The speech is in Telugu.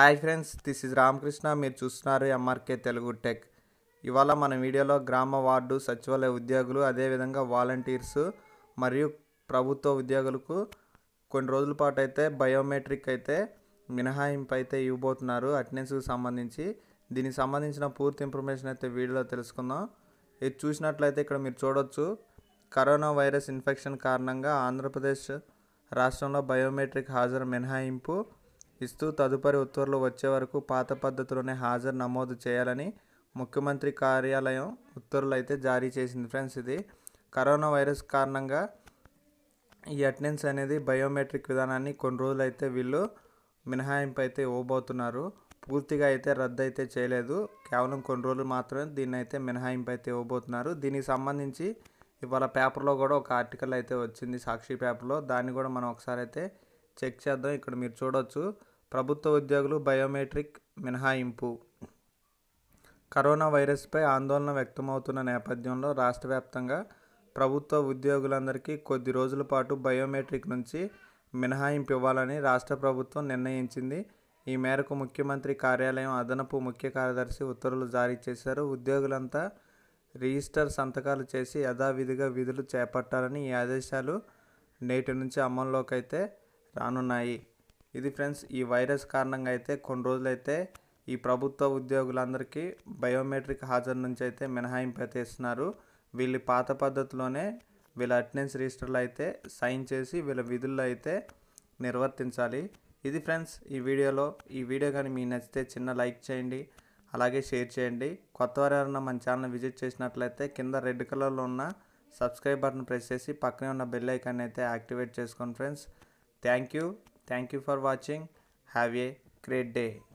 hi friends this is Ramakrishna మీరు చూస్తున్నారు ఎంఆర్కే తెలుగు టెక్ ఇవాళ మన వీడియోలో గ్రామ వార్డు సచివాలయ ఉద్యోగులు అదేవిధంగా వాలంటీర్స్ మరియు ప్రభుత్వ ఉద్యోగులకు కొన్ని రోజుల పాటు అయితే బయోమెట్రిక్ అయితే మినహాయింపు అయితే ఇవ్వబోతున్నారు అటెండెన్స్కి సంబంధించి దీనికి సంబంధించిన పూర్తి ఇన్ఫర్మేషన్ అయితే వీడియోలో తెలుసుకుందాం ఇది చూసినట్లయితే ఇక్కడ మీరు చూడొచ్చు కరోనా వైరస్ ఇన్ఫెక్షన్ కారణంగా ఆంధ్రప్రదేశ్ రాష్ట్రంలో బయోమెట్రిక్ హాజరు మినహాయింపు ఇస్తూ తదుపరి ఉత్తర్వులు వచ్చే వరకు పాత పద్ధతిలోనే హాజరు నమోదు చేయాలని ముఖ్యమంత్రి కార్యాలయం ఉత్తర్వులు అయితే జారీ చేసింది ఫ్రెండ్స్ ఇది కరోనా వైరస్ కారణంగా ఈ అటెండెన్స్ అనేది బయోమెట్రిక్ విధానాన్ని కొన్ని రోజులు అయితే వీళ్ళు మినహాయింపు అయితే ఇవ్వబోతున్నారు పూర్తిగా అయితే రద్దు అయితే చేయలేదు కేవలం కొన్ని రోజులు మాత్రమే దీన్ని అయితే మినహాయింపు అయితే ఇవ్వబోతున్నారు దీనికి సంబంధించి ఇవాళ పేపర్లో కూడా ఒక ఆర్టికల్ అయితే వచ్చింది సాక్షి పేపర్లో దాన్ని కూడా మనం ఒకసారి అయితే చెక్ చేద్దాం ఇక్కడ మీరు చూడొచ్చు ప్రభుత్వ ఉద్యోగులు బయోమెట్రిక్ మినహాయింపు కరోనా వైరస్పై ఆందోళన వ్యక్తమవుతున్న నేపథ్యంలో రాష్ట్ర వ్యాప్తంగా ప్రభుత్వ ఉద్యోగులందరికీ కొద్ది రోజుల పాటు బయోమెట్రిక్ నుంచి మినహాయింపు ఇవ్వాలని రాష్ట్ర ప్రభుత్వం నిర్ణయించింది ఈ మేరకు ముఖ్యమంత్రి కార్యాలయం అదనపు ముఖ్య కార్యదర్శి ఉత్తర్వులు జారీ చేశారు ఉద్యోగులంతా రిజిస్టర్ సంతకాలు చేసి యథావిధిగా విధులు చేపట్టాలని ఈ ఆదేశాలు నేటి నుంచి అమల్లోకి అయితే రానున్నాయి ఇది ఫ్రెండ్స్ ఈ వైరస్ కారణంగా అయితే కొన్ని రోజులైతే ఈ ప్రభుత్వ ఉద్యోగులందరికీ బయోమెట్రిక్ హాజరు నుంచి అయితే మినహాయింపు అయితే ఇస్తున్నారు వీళ్ళ పాత పద్ధతిలోనే వీళ్ళ అటెండెన్స్ రిజిస్టర్లో అయితే సైన్ చేసి వీళ్ళ విధుల్లో అయితే నిర్వర్తించాలి ఇది ఫ్రెండ్స్ ఈ వీడియోలో ఈ వీడియో కానీ మీకు నచ్చితే చిన్న లైక్ చేయండి అలాగే షేర్ చేయండి కొత్త వారు ఎవరైనా మన ఛానల్ విజిట్ చేసినట్లయితే కింద రెడ్ కలర్లో ఉన్న సబ్స్క్రైబ్ బటన్ ప్రెస్ చేసి పక్కనే ఉన్న బెల్ ఐకాన్ అయితే యాక్టివేట్ చేసుకోండి friends thank you thank you for watching have a great day